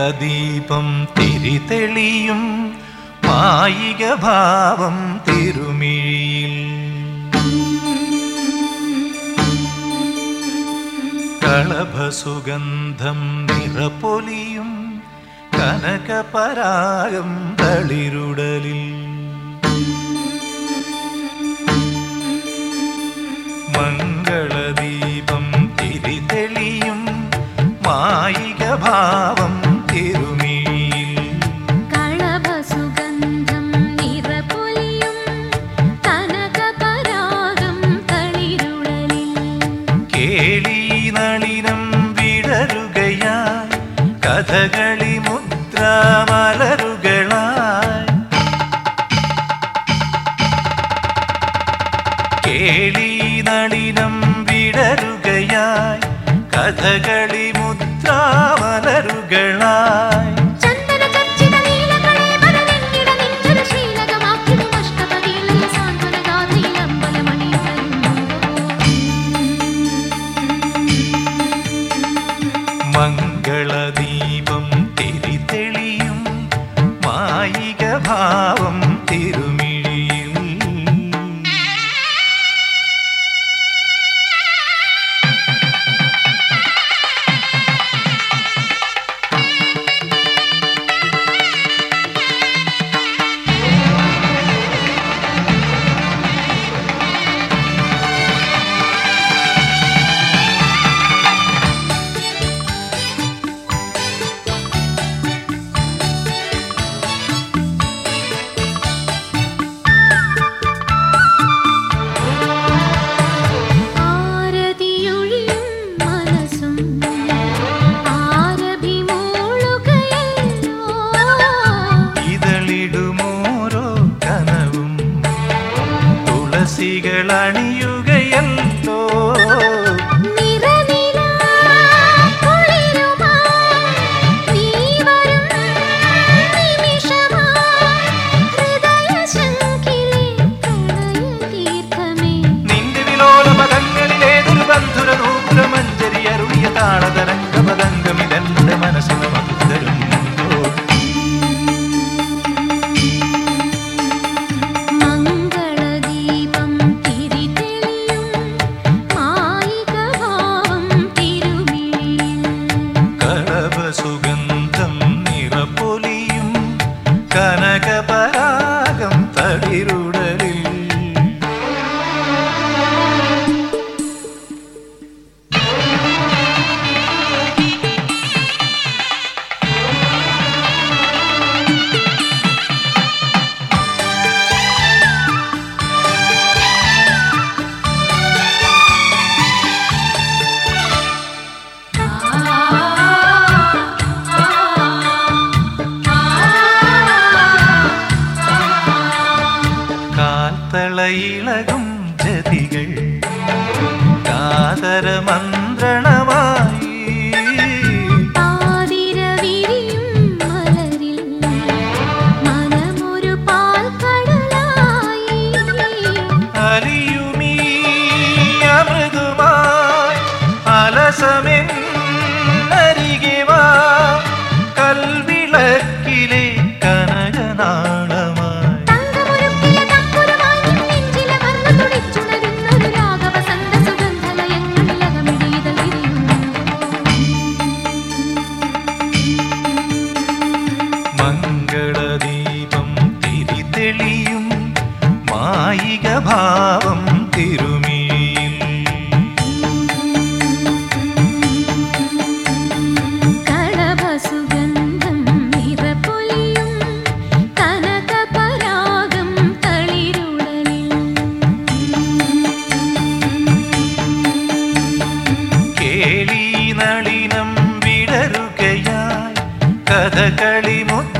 മംഗളദീപം തിരിതെളിയും മായിക ഭാവം തിരുമിഴിയിൽ കളഭസുഗന്ധം നിറപ്പൊലിയും കനകപരാഗം തളിരുടലിൽ മംഗളദീപം തിരിതെളിയും മായിക ഭാവം തിരുമിഴിയിൽ കളഭസുഗന്ധം നിറപൊലിയും കനകപരാഗം തളിരുടലിൽ കേളി നളിനം വിടരുകയായി കഥകളി മുദ്രാമലരുകളായി കേളി നളിനം വിടരുകയായി കഥകളി മുദ്രാമലരുകളായി ചന്ദന ചർച്ചിത നീലകളേബര നിന്നിട നെഞ്ചുല ശീലകമാക്കിടും അഷ്ടപതിയിലെ സാന്ത്വന ഗാഥയിൽ അമ്പലമണിയുണരുന്നു മംഗളദീപം തിരിതെളിയും മായിക ഭാവം തിരുമിഴിയിൽ ആരതിയൊഴിയും മനസ്സും ആരഭിമൂളുകയല്ലോ ഇതളിടുമോരോ കനവും തുളസികളണിയുകയല്ലോ നിറനിലാ കുളിരുമായി നീ വരും നിമിഷമായി ഹൃദയശങ്കിലെ പ്രണയതീർത്ഥമേ നിന്റെ വിലോല പദങ്ങളിലേതൊരു ബന്ധുര നൂപുര മഞ്ചരി അരുളിയ താളതരംഗ പദംഗമിതെന്റെ മനസ്സിന് മധുതരുന്നുണ്ടോ മംഗളദീപം തിരിതെളിയും മായികഭാവം തിരുമിഴിയിൽ കളഭസുഗന്ധം നിറപ്പൊലിയും കനകപരാഗം തളിരുടലിൽ കാൽത്തളയിളകും ജതികൾ കാതര മന്ത്രണമായി ആതിരവിരിയും മലരിൽ മനമൊരു പാൽക്കടലായി അലിയുമീ അമൃതുമായി അലസമെന്നരികെ വാ കൽവിളക്കിലെ കനകനാളമായി തങ്കമുരുക്കിയ തമ്പുരുമായി നിൻ നെഞ്ചിലമർന്നു തുടിച്ചുണരുന്നൊരു രാഗവസന്ത സുഗന്ധലയങ്ങളിലകമിടിയിതൾ വിരിയുന്നു. മംഗളദീപം തിരിതെളിയും മായിക ഭാവം തിരുമിഴിയിൽ കളഭസുഗന്ധം നിറപൊലിയും കനകപരാഗം തളിരുടലിൽ കേളി നളിനം വിടരുകയായി കഥകളി മുദ്ര